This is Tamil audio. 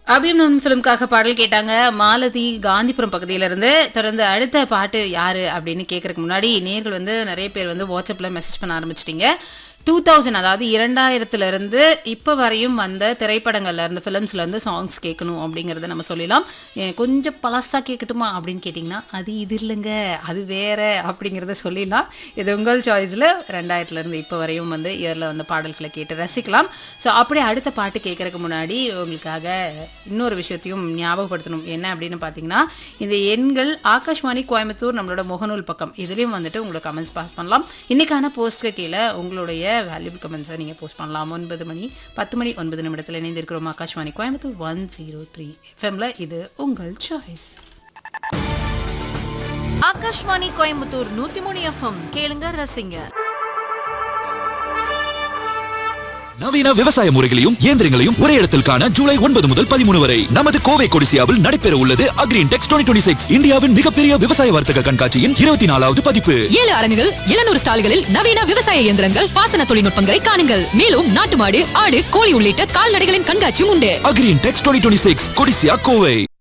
அபிநம் ஃபிலிம்காக பாடல் கேட்டாங்க மாலதி காந்திபுரம் பகுதியில இருந்து தொடர்ந்து அடுத்த பாட்டு யாரு அப்படின்னு கேட்கறதுக்கு முன்னாடி நேர்கள் வந்து நிறைய பேர் வந்து வாட்ஸ்அப்ல மெசேஜ் பண்ண ஆரம்பிச்சிட்டீங்க டூ தௌசண்ட் அதாவது இரண்டாயிரத்துல இருந்து இப்போ வரையும் வந்த திரைப்படங்கள்ல இருந்து ஃபிலிம்ஸ்ல இருந்து சாங்ஸ் கேட்கணும் அப்படிங்கறத நம்ம சொல்லலாம் ஏன் கொஞ்சம் பழசா கேட்கட்டுமா அப்படின்னு கேட்டிங்கன்னா அது இது இல்லைங்க அது வேற அப்படிங்கிறத சொல்லிடலாம் இது உங்கள் சாய்ஸில் ரெண்டாயிரத்துல இருந்து இப்போ வரையும் வந்து இயரில் வந்து பாடல்களை கேட்டு ரசிக்கலாம் ஸோ அப்படியே அடுத்த பாட்டு கேட்கறதுக்கு முன்னாடி உங்களுக்காக இன்னொரு விஷயத்தையும் ஞாபகப்படுத்தணும் என்ன அப்படின்னு பார்த்தீங்கன்னா இந்த எண்கள் ஆகாஷ்வாணி கோயம்புத்தூர் நம்மளோட முகநூல் பக்கம் இதுலேயும் வந்துட்டு உங்களுக்கு கமெண்ட்ஸ் பாஸ் பண்ணலாம் இன்னைக்கான போஸ்ட்க்கு கீழே உங்களுடைய வேல்யூபிள் கமெண்ட்ஸை நீங்கள் போஸ்ட் பண்ணலாம் ஒன்பது மணி பத்து மணி ஒன்பது நிமிடத்தில் இணைந்திருக்கிறோம் Akashvani Coimbatore one zero three எஃப்எம்ல இது உங்கள் சாய்ஸ் ஆகாஷ்வாணி கோயம்புத்தூர் நூத்தி மூணு எஃப்எம் கேளுங்க ரசிங்க நவீன விவசாய முறைகளையும் இயந்திரங்களையும் ஒரே இடத்தில் காண ஜூலை ஒன்பது முதல் பதிமூணு வரை நமது கோவை கொடிசியாவில் நடைபெற உள்ளது அக்ரீன் டெக்ஸ் டுவெண்ட்டி சிக்ஸ் இந்தியாவின் மிகப்பெரிய விவசாய வர்த்தக கண்காட்சியின் இருபத்தி நாலாவது பதிப்பு ஏழு அரங்குகள் எழுநூறு ஸ்டால்களில் நவீன விவசாய இயந்திரங்கள் பாசன தொழில்நுட்பங்களை காணுங்கள் மேலும் நாட்டு மாடு ஆடு கோழி உள்ளிட்ட கால்நடைகளின் கண்காட்சியும் உண்டு Agri Intex twenty six Codissia Kovai